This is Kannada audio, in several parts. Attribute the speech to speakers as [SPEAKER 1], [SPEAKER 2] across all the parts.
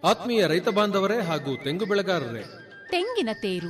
[SPEAKER 1] ಆತ್ಮೀಯ ರೈತ ಬಾಂಧವರೇ ಹಾಗೂ ತೆಂಗು ಬೆಳೆಗಾರರೇ
[SPEAKER 2] ತೆಂಗಿನ ತೇರು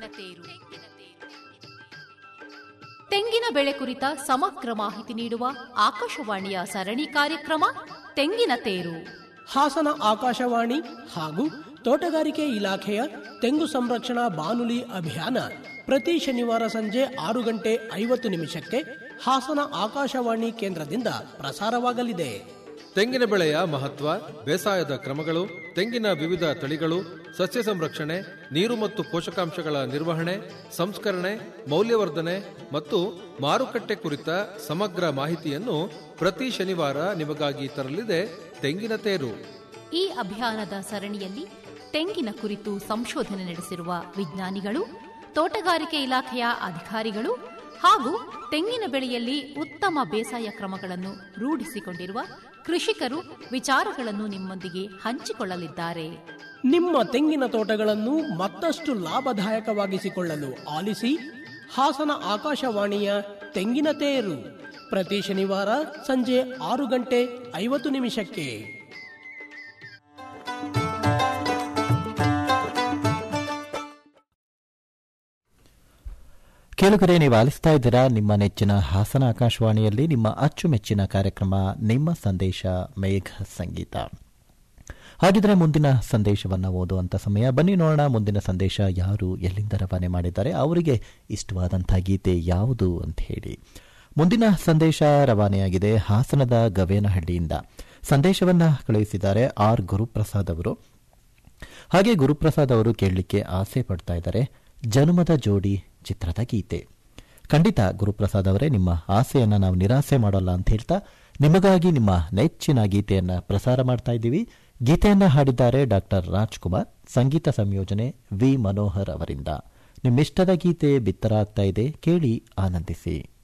[SPEAKER 2] ತೆಂಗಿನ ಬೆಳೆ ಕುರಿತ ಸಮಗ್ರ ಮಾಹಿತಿ ನೀಡುವ ಆಕಾಶವಾಣಿಯ ಸರಣಿ ಕಾರ್ಯಕ್ರಮ ತೆಂಗಿನ ತೇರು
[SPEAKER 3] ಹಾಸನ ಆಕಾಶವಾಣಿ ಹಾಗೂ ತೋಟಗಾರಿಕೆ ಇಲಾಖೆಯ ತೆಂಗು ಸಂರಕ್ಷಣಾ ಬಾನುಲಿ ಅಭಿಯಾನ ಪ್ರತಿ ಶನಿವಾರ ಸಂಜೆ ಆರು ಗಂಟೆ ಐವತ್ತು ನಿಮಿಷಕ್ಕೆ ಹಾಸನ ಆಕಾಶವಾಣಿ ಕೇಂದ್ರದಿಂದ ಪ್ರಸಾರವಾಗಲಿದೆ
[SPEAKER 1] ತೆಂಗಿನ ಬೆಳೆಯ ಮಹತ್ವ ಬೇಸಾಯದ ಕ್ರಮಗಳು ತೆಂಗಿನ ವಿವಿಧ ತಳಿಗಳು ಸಸ್ಯ ಸಂರಕ್ಷಣೆ ನೀರು ಮತ್ತು ಪೋಷಕಾಂಶಗಳ ನಿರ್ವಹಣೆ ಸಂಸ್ಕರಣೆ ಮೌಲ್ಯವರ್ಧನೆ ಮತ್ತು ಮಾರುಕಟ್ಟೆ ಕುರಿತ ಸಮಗ್ರ ಮಾಹಿತಿಯನ್ನು ಪ್ರತಿ ಶನಿವಾರ ನಿಮಗಾಗಿ ತರಲಿದೆ ತೆಂಗಿನ ತೇರು
[SPEAKER 2] ಈ ಅಭಿಯಾನದ ಸರಣಿಯಲ್ಲಿ ತೆಂಗಿನ ಕುರಿತು ಸಂಶೋಧನೆ ನಡೆಸಿರುವ ವಿಜ್ಞಾನಿಗಳು ತೋಟಗಾರಿಕೆ ಇಲಾಖೆಯ ಅಧಿಕಾರಿಗಳು ಹಾಗೂ ತೆಂಗಿನ ಬೆಳೆಯಲ್ಲಿ ಉತ್ತಮ ಬೇಸಾಯ ಕ್ರಮಗಳನ್ನು ರೂಢಿಸಿಕೊಂಡಿರುವ ಕೃಷಿಕರು ವಿಚಾರಗಳನ್ನು ನಿಮ್ಮೊಂದಿಗೆ ಹಂಚಿಕೊಳ್ಳಲಿದ್ದಾರೆ
[SPEAKER 3] ನಿಮ್ಮ ತೆಂಗಿನ ತೋಟಗಳನ್ನು ಮತ್ತಷ್ಟು ಲಾಭದಾಯಕವಾಗಿಸಿಕೊಳ್ಳಲು ಆಲಿಸಿ ಹಾಸನ ಆಕಾಶವಾಣಿಯ ತೆಂಗಿನ ತೇರು ಪ್ರತಿ ಶನಿವಾರ ಸಂಜೆ ಆರು ಗಂಟೆ ಐವತ್ತು ನಿಮಿಷಕ್ಕೆ
[SPEAKER 4] ಕೇಳುಗರೆ ನೀವು ಆಲಿಸ್ತಾ ಇದ್ದೀರಾ ನಿಮ್ಮ ನೆಚ್ಚಿನ ಹಾಸನ ಆಕಾಶವಾಣಿಯಲ್ಲಿ ನಿಮ್ಮ ಅಚ್ಚುಮೆಚ್ಚಿನ ಕಾರ್ಯಕ್ರಮ ನಿಮ್ಮ ಸಂದೇಶ ಮೇಘ ಸಂಗೀತ ಹಾಗಿದ್ರೆ ಮುಂದಿನ ಸಂದೇಶವನ್ನು ಓದುವಂತ ಸಮಯ ಬನ್ನಿ ನೋಡೋಣ ಮುಂದಿನ ಸಂದೇಶ ಯಾರು ಎಲ್ಲಿಂದ ರವಾನೆ ಮಾಡಿದ್ದಾರೆ ಅವರಿಗೆ ಇಷ್ಟವಾದಂಥ ಗೀತೆ ಯಾವುದು ಅಂತ ಹೇಳಿ ಮುಂದಿನ ಸಂದೇಶ ರವಾನೆಯಾಗಿದೆ ಹಾಸನದ ಗವೇನಹಳ್ಳಿಯಿಂದ ಸಂದೇಶವನ್ನ ಕಳುಹಿಸಿದ್ದಾರೆ ಆರ್ ಗುರುಪ್ರಸಾದ್ ಅವರು ಹಾಗೆ ಗುರುಪ್ರಸಾದ್ ಅವರು ಕೇಳಲಿಕ್ಕೆ ಆಸೆ ಪಡ್ತಾ ಇದ್ದಾರೆ ಜನುಮದ ಜೋಡಿ ಚಿತ್ರದ ಗೀತೆ ಖಂಡಿತ ಗುರುಪ್ರಸಾದ್ ಅವರೇ ನಿಮ್ಮ ಆಸೆಯನ್ನ ನಾವು ನಿರಾಸೆ ಮಾಡೋಲ್ಲ ಅಂತ ಹೇಳ್ತಾ ನಿಮಗಾಗಿ ನಿಮ್ಮ ನೆಚ್ಚಿನ ಗೀತೆಯನ್ನ ಪ್ರಸಾರ ಮಾಡ್ತಾ ಇದ್ದೀವಿ ಗೀತೆಯನ್ನ ಹಾಡಿದ್ದಾರೆ ಡಾಕ್ಟರ್ ರಾಜ್ಕುಮಾರ್ ಸಂಗೀತ ಸಂಯೋಜನೆ ವಿ ಮನೋಹರ್ ಅವರಿಂದ ನಿಮ್ಮಿಷ್ಟದ ಗೀತೆ ಬಿತ್ತರಾಗ್ತಾ ಇದೆ ಕೇಳಿ ಆನಂದಿಸಿ